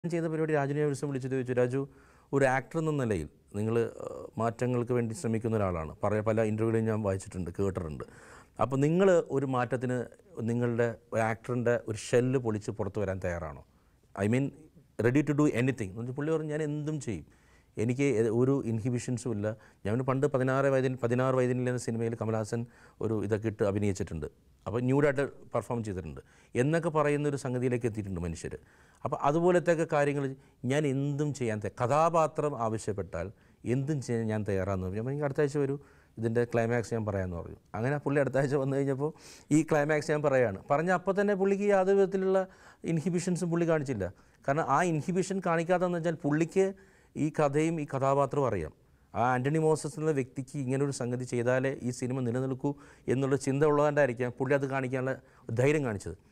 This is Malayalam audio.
ചെയ്ത പരിപാടി രാജുവിനെ ഒരു ദിവസം വിളിച്ചിട്ട് ചോദിച്ചു രാജു ഒരു ആക്ടർ എന്ന നിലയിൽ നിങ്ങൾ മാറ്റങ്ങൾക്ക് വേണ്ടി ശ്രമിക്കുന്ന ഒരാളാണ് പറയ പല ഇൻ്റർവ്യൂകളും ഞാൻ വായിച്ചിട്ടുണ്ട് കേട്ടിട്ടുണ്ട് അപ്പോൾ നിങ്ങൾ ഒരു മാറ്റത്തിന് നിങ്ങളുടെ ഒരു ആക്ടറിൻ്റെ ഒരു ഷെല്ല് പൊളിച്ച് പുറത്ത് വരാൻ തയ്യാറാണോ I mean ready to do anything എന്ന് വെച്ചാൽ പുള്ളി പറഞ്ഞു ഞാൻ എന്തും ചെയ്യും എനിക്ക് എ- ഒരു ഇൻഹിബിഷൻസും ഇല്ല ഞാൻ പണ്ട് പതിനാറ് വയതിൽ പതിനാറ് വയതിനിൽ എന്ന സിനിമയിൽ കമൽഹാസൻ ഒരു ഇതൊക്കെ ഇട്ട് അഭിനയിച്ചിട്ടുണ്ട് അപ്പോൾ ന്യൂഡായിട്ട് പെർഫോം ചെയ്തിട്ടുണ്ട് എന്നൊക്കെ പറയുന്ന ഒരു സംഗതിയിലേക്ക് എത്തിയിട്ടുണ്ട് മനുഷ്യർ അപ്പോൾ അതുപോലത്തെയൊക്കെ കാര്യങ്ങൾ ഞാൻ എന്തും ചെയ്യാൻ തയ്യ- കഥാപാത്രം ആവശ്യപ്പെട്ടാൽ എന്തും ചെയ്യാൻ ഞാൻ തയ്യാറാന്ന് പറഞ്ഞു അപ്പോൾ എനിക്ക് അടുത്ത ആഴ്ച വരൂ ഇതിൻ്റെ ക്ലൈമാക്സ് ഞാൻ പറയാമെന്ന് പറഞ്ഞു അങ്ങനെ പുള്ളി അടുത്ത ആഴ്ച വന്നു കഴിഞ്ഞപ്പോൾ ഈ ക്ലൈമാക്സ് ഞാൻ പറയുകയാണ് പറഞ്ഞ അപ്പോൾ തന്നെ പുള്ളിക്ക് യാതൊരു വിധത്തിലുള്ള ഇൻഹിബിഷൻസും പുള്ളി കാണിച്ചില്ല കാരണം ആ ഇൻഹിബിഷൻ കാണിക്കാത്തതെന്ന് വെച്ചാൽ പുള്ളിക്ക് ഈ കഥയും ഈ കഥാപാത്രവും അറിയാം ആ ആൻ്റണി മോസസ് എന്ന വ്യക്തിക്ക് ഇങ്ങനെ ഒരു സംഗതി ചെയ്താലേ ഈ സിനിമ നിലനിൽക്കൂ എന്നുള്ള ചിന്ത ഉള്ളതുകൊണ്ടായിരിക്കാം പുള്ളി അത് കാണിക്കാനുള്ള ധൈര്യം കാണിച്ചത്